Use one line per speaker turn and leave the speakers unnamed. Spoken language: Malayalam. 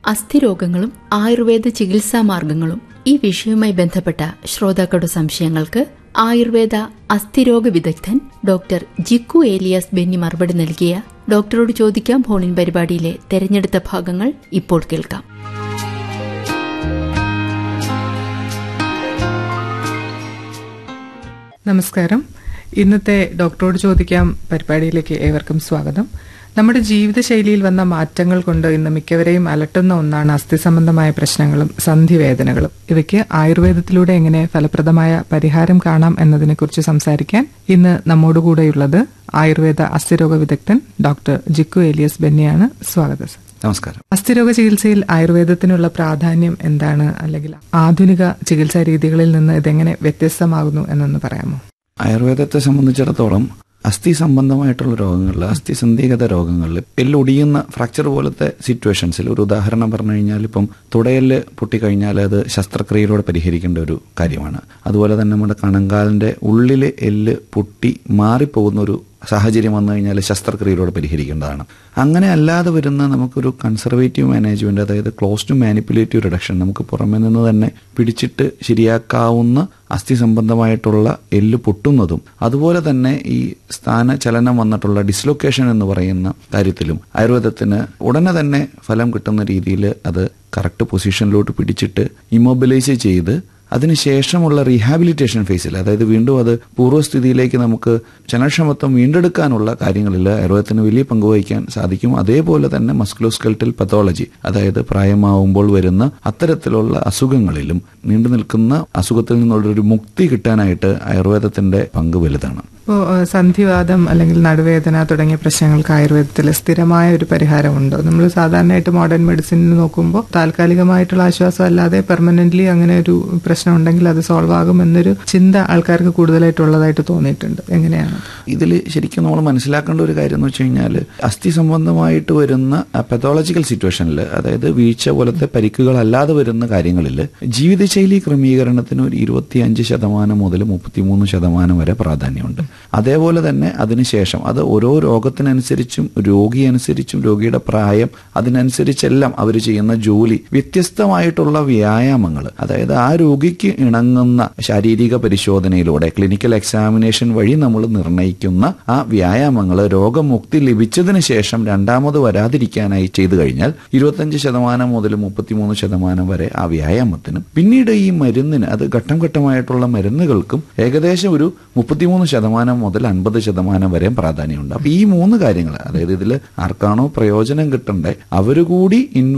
അസ്ഥിരോഗങ്ങളും ആയുർവേദ ചികിത്സാ മാർഗങ്ങളും ഈ വിഷയവുമായി ബന്ധപ്പെട്ട ശ്രോതാക്കളുടെ സംശയങ്ങൾക്ക് ആയുർവേദ അസ്ഥിരോഗ വിദഗ്ധൻ ഡോക്ടർ ജിക്കു ഏലിയാസ് ബെന്നി മറുപടി നൽകിയ ഡോക്ടറോട് ചോദിക്കാം ഫോണിൻ പരിപാടിയിലെ തെരഞ്ഞെടുത്ത ഭാഗങ്ങൾ ഇപ്പോൾ കേൾക്കാം
നമസ്കാരം ഇന്നത്തെ ഡോക്ടറോട് ചോദിക്കാം പരിപാടിയിലേക്ക് ഏവർക്കും സ്വാഗതം നമ്മുടെ ജീവിതശൈലിയിൽ വന്ന മാറ്റങ്ങൾ കൊണ്ട് ഇന്ന് മിക്കവരെയും അലട്ടുന്ന ഒന്നാണ് അസ്ഥി സംബന്ധമായ പ്രശ്നങ്ങളും സന്ധിവേദനകളും ഇവയ്ക്ക് ആയുർവേദത്തിലൂടെ എങ്ങനെ ഫലപ്രദമായ പരിഹാരം കാണാം എന്നതിനെക്കുറിച്ച് സംസാരിക്കാൻ ഇന്ന് നമ്മോടുകൂടെയുള്ളത് ആയുർവേദ അസ്ഥിരോഗ വിദഗ്ധൻ ഡോക്ടർ ജിക്കു ഏലിയസ് ബെന്നിയാണ് സ്വാഗതം സർ
നമസ്കാരം
അസ്ഥിരോഗ ചികിത്സയിൽ ആയുർവേദത്തിനുള്ള പ്രാധാന്യം എന്താണ് അല്ലെങ്കിൽ ആധുനിക ചികിത്സാ രീതികളിൽ നിന്ന് ഇതെങ്ങനെ വ്യത്യസ്തമാകുന്നു എന്നൊന്ന് പറയാമോ
ആയുർവേദത്തെ സംബന്ധിച്ചിടത്തോളം അസ്ഥി സംബന്ധമായിട്ടുള്ള രോഗങ്ങളിൽ അസ്ഥി സന്ധിഗത രോഗങ്ങളിൽ എല്ലൊടിയുന്ന ഫ്രാക്ചർ പോലത്തെ സിറ്റുവേഷൻസിൽ ഒരു ഉദാഹരണം പറഞ്ഞു കഴിഞ്ഞാൽ ഇപ്പം തുടയല് പൊട്ടിക്കഴിഞ്ഞാൽ അത് ശസ്ത്രക്രിയയിലൂടെ പരിഹരിക്കേണ്ട ഒരു കാര്യമാണ് അതുപോലെ തന്നെ നമ്മുടെ കണങ്കാലിന്റെ ഉള്ളിലെ എല്ല് പൊട്ടി മാറിപ്പോകുന്ന ഒരു സാഹചര്യം വന്നു കഴിഞ്ഞാൽ ശസ്ത്രക്രിയയിലൂടെ പരിഹരിക്കേണ്ടതാണ് അങ്ങനെ അല്ലാതെ വരുന്ന നമുക്കൊരു കൺസർവേറ്റീവ് മാനേജ്മെന്റ് അതായത് ക്ലോസ് ടു മാനിപ്പുലേറ്റീവ് റിഡക്ഷൻ നമുക്ക് പുറമെ നിന്ന് തന്നെ പിടിച്ചിട്ട് ശരിയാക്കാവുന്ന അസ്ഥി സംബന്ധമായിട്ടുള്ള എല്ല് പൊട്ടുന്നതും അതുപോലെ തന്നെ ഈ സ്ഥാന ചലനം വന്നിട്ടുള്ള ഡിസ്ലൊക്കേഷൻ എന്ന് പറയുന്ന കാര്യത്തിലും ആയുർവേദത്തിന് ഉടനെ തന്നെ ഫലം കിട്ടുന്ന രീതിയിൽ അത് കറക്റ്റ് പൊസിഷനിലോട്ട് പിടിച്ചിട്ട് ഇമ്മൊബിലൈസ് ചെയ്ത് അതിനുശേഷമുള്ള റീഹാബിലിറ്റേഷൻ ഫേസിൽ അതായത് വീണ്ടും അത് പൂർവ്വസ്ഥിതിയിലേക്ക് നമുക്ക് ചലനക്ഷമത്വം വീണ്ടെടുക്കാനുള്ള കാര്യങ്ങളിൽ ആയുർവേദത്തിന് വലിയ പങ്ക് വഹിക്കാൻ സാധിക്കും അതേപോലെ തന്നെ മസ്കുലോസ്കെൽറ്റൽ പത്തോളജി അതായത് പ്രായമാവുമ്പോൾ വരുന്ന അത്തരത്തിലുള്ള അസുഖങ്ങളിലും നീണ്ടു നിൽക്കുന്ന അസുഖത്തിൽ നിന്നുള്ള ഒരു മുക്തി കിട്ടാനായിട്ട് ആയുർവേദത്തിന്റെ പങ്ക് വലുതാണ്
ഇപ്പോൾ സന്ധിവാദം അല്ലെങ്കിൽ നടുവേദന തുടങ്ങിയ പ്രശ്നങ്ങൾക്ക് ആയുർവേദത്തിൽ സ്ഥിരമായ ഒരു പരിഹാരമുണ്ടോ നമ്മൾ സാധാരണയായിട്ട് മോഡേൺ മെഡിസിനിൽ നോക്കുമ്പോൾ താൽക്കാലികമായിട്ടുള്ള ആശ്വാസം അല്ലാതെ പെർമനന്റ്ലി അങ്ങനെ ഒരു പ്രശ്നം ഉണ്ടെങ്കിൽ അത് സോൾവ് ആകും എന്നൊരു ചിന്ത ആൾക്കാർക്ക് കൂടുതലായിട്ടുള്ളതായിട്ട് തോന്നിയിട്ടുണ്ട് എങ്ങനെയാണ്
ഇതിൽ ശരിക്കും നമ്മൾ മനസ്സിലാക്കേണ്ട ഒരു കാര്യം എന്ന് വെച്ച് കഴിഞ്ഞാൽ അസ്ഥി സംബന്ധമായിട്ട് വരുന്ന പത്തോളജിക്കൽ സിറ്റുവേഷനിൽ അതായത് വീഴ്ച പോലത്തെ പരിക്കുകളല്ലാതെ വരുന്ന കാര്യങ്ങളിൽ ജീവിതശൈലി ക്രമീകരണത്തിന് ഒരു ഇരുപത്തിയഞ്ച് ശതമാനം മുതൽ മുപ്പത്തിമൂന്ന് ശതമാനം വരെ പ്രാധാന്യമുണ്ട് അതേപോലെ തന്നെ അതിനുശേഷം അത് ഓരോ രോഗത്തിനനുസരിച്ചും രോഗി അനുസരിച്ചും രോഗിയുടെ പ്രായം അതിനനുസരിച്ചെല്ലാം അവർ ചെയ്യുന്ന ജോലി വ്യത്യസ്തമായിട്ടുള്ള വ്യായാമങ്ങൾ അതായത് ആ രോഗിക്ക് ഇണങ്ങുന്ന ശാരീരിക പരിശോധനയിലൂടെ ക്ലിനിക്കൽ എക്സാമിനേഷൻ വഴി നമ്മൾ നിർണ്ണയിക്കുന്ന ആ വ്യായാമങ്ങൾ രോഗമുക്തി ലഭിച്ചതിന് ശേഷം രണ്ടാമത് വരാതിരിക്കാനായി ചെയ്തു കഴിഞ്ഞാൽ ഇരുപത്തഞ്ച് ശതമാനം മുതൽ മുപ്പത്തിമൂന്ന് ശതമാനം വരെ ആ വ്യായാമത്തിനും പിന്നീട് ഈ മരുന്നിന് അത് ഘട്ടം ഘട്ടമായിട്ടുള്ള മരുന്നുകൾക്കും ഏകദേശം ഒരു മുപ്പത്തിമൂന്ന് ശതമാനം മുതൽ അൻപത് ശതമാനം വരെ പ്രാധാന്യമുണ്ട് അപ്പൊ ഈ മൂന്ന് കാര്യങ്ങൾ അതായത് ഇതിൽ ആർക്കാണോ പ്രയോജനം കിട്ടണ്ടേ അവര് കൂടി